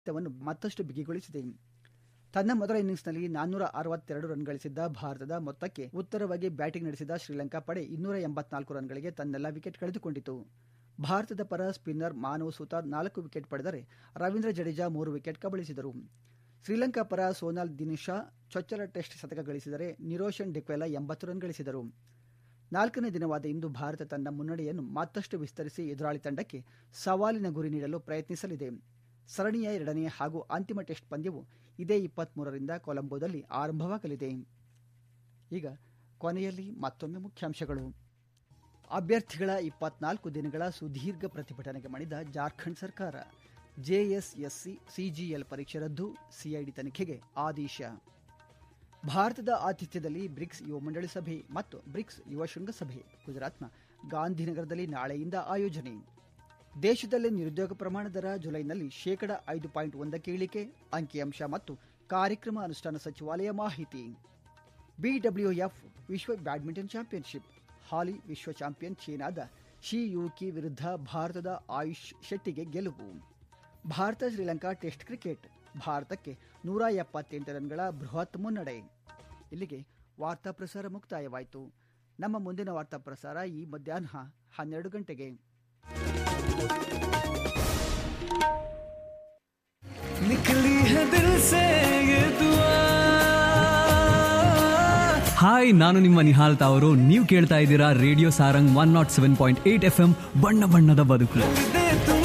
ವನ್ನು ಮತ್ತಷ್ಟು ಬಿಗಿಗೊಳಿಸಿದೆ ತನ್ನ ಮೊದಲ ಇನ್ನಿಂಗ್ಸ್ನಲ್ಲಿ ನಾನ್ನೂರ ಅರವತ್ತೆರಡು ರನ್ ಗಳಿಸಿದ್ದ ಭಾರತದ ಮೊತ್ತಕ್ಕೆ ಉತ್ತರವಾಗಿ ಬ್ಯಾಟಿಂಗ್ ನಡೆಸಿದ ಶ್ರೀಲಂಕಾ ಪಡೆ ಇನ್ನೂರ ಎಂಬತ್ನಾಲ್ಕು ರನ್ಗಳಿಗೆ ತನ್ನೆಲ್ಲ ವಿಕೆಟ್ ಕಳೆದುಕೊಂಡಿತು ಭಾರತದ ಪರ ಸ್ಪಿನ್ನರ್ ಮಾನವ್ ಸುತಾರ್ ನಾಲ್ಕು ವಿಕೆಟ್ ಪಡೆದರೆ ರವೀಂದ್ರ ಜಡೇಜಾ ಮೂರು ವಿಕೆಟ್ ಕಬಳಿಸಿದರು ಶ್ರೀಲಂಕಾ ಪರ ಸೋನಾಲ್ ದಿನಿಶಾ ಚೊಚ್ಚಲ ಟೆಸ್ಟ್ ಶತಕ ಗಳಿಸಿದರೆ ನಿರೋಷನ್ ಡಿಕ್ವೆಲಾ ಎಂಬತ್ತು ರನ್ ಗಳಿಸಿದರು ನಾಲ್ಕನೇ ದಿನವಾದ ಇಂದು ಭಾರತ ತನ್ನ ಮುನ್ನಡೆಯನ್ನು ಮತ್ತಷ್ಟು ವಿಸ್ತರಿಸಿ ಎದುರಾಳಿ ತಂಡಕ್ಕೆ ಸವಾಲಿನ ಗುರಿ ನೀಡಲು ಪ್ರಯತ್ನಿಸಲಿದೆ ಸರಣಿಯ ಎರಡನೇ ಹಾಗೂ ಅಂತಿಮ ಟೆಸ್ಟ್ ಪಂದ್ಯವು ಇದೇ ಇಪ್ಪತ್ಮೂರರಿಂದ ಕೊಲಂಬೋದಲ್ಲಿ ಆರಂಭವಾಗಲಿದೆ ಈಗ ಕೊನೆಯಲ್ಲಿ ಮತ್ತೊಮ್ಮೆ ಮುಖ್ಯಾಂಶಗಳು ಅಭ್ಯರ್ಥಿಗಳ ಇಪ್ಪತ್ನಾಲ್ಕು ದಿನಗಳ ಸುದೀರ್ಘ ಪ್ರತಿಭಟನೆಗೆ ಮಾಡಿದ ಜಾರ್ಖಂಡ್ ಸರ್ಕಾರ ಜೆಎಸ್ಎಸ್ಸಿ ಸಿಜಿಎಲ್ ಪರೀಕ್ಷೆ ರದ್ದು ಸಿಐಡಿ ತನಿಖೆಗೆ ಆದೇಶ ಭಾರತದ ಆತಿಥ್ಯದಲ್ಲಿ ಬ್ರಿಕ್ಸ್ ಯುವ ಮಂಡಳಿ ಸಭೆ ಮತ್ತು ಬ್ರಿಕ್ಸ್ ಯುವ ಶೃಂಗಸಭೆ ಗುಜರಾತ್ನ ಗಾಂಧಿನಗರದಲ್ಲಿ ನಾಳೆಯಿಂದ ಆಯೋಜನೆ ದೇಶದಲ್ಲಿ ನಿರುದ್ಯೋಗ ಪ್ರಮಾಣ ದರ ಜುಲೈನಲ್ಲಿ ಶೇಕಡ ಐದು ಪಾಯಿಂಟ್ ಒಂದಕ್ಕೆ ಇಳಿಕೆ ಅಂಕಿಅಂಶ ಮತ್ತು ಕಾರ್ಯಕ್ರಮ ಅನುಷ್ಠಾನ ಸಚಿವಾಲಯ ಮಾಹಿತಿ ಬಿಡಬ್ಲ್ಯೂಎಫ್ ವಿಶ್ವ ಬ್ಯಾಡ್ಮಿಂಟನ್ ಚಾಂಪಿಯನ್ಶಿಪ್ ಹಾಲಿ ವಿಶ್ವ ಚಾಂಪಿಯನ್ ಚೀನಾದ ಶಿ ಯೂಕಿ ವಿರುದ್ಧ ಭಾರತದ ಆಯುಷ್ ಶೆಟ್ಟಿಗೆ ಗೆಲುವು ಭಾರತ ಶ್ರೀಲಂಕಾ ಟೆಸ್ಟ್ ಕ್ರಿಕೆಟ್ ಭಾರತಕ್ಕೆ ನೂರ ಎಪ್ಪತ್ತೆಂಟು ರನ್ಗಳ ಬೃಹತ್ ಮುನ್ನಡೆ ಇಲ್ಲಿಗೆ ವಾರ್ತಾ ಪ್ರಸಾರ ಮುಕ್ತಾಯವಾಯಿತು ನಮ್ಮ ಮುಂದಿನ ವಾರ್ತಾ ಪ್ರಸಾರ ಈ ಮಧ್ಯಾಹ್ನ ಹನ್ನೆರಡು ಗಂಟೆಗೆ निकली है दिल से ये दुआ ಹಾಯ್ ನಾನು ನಿಮ್ಮ ನಿಹಾಲ್ ತಾವರು ನೀವು ಕೇಳ್ತಾ ಇದ್ದೀರಾ radio Sarang one nought seven point eight F M ಬಣ್ಣ ಬಣ್ಣದ ಬದುಕು दे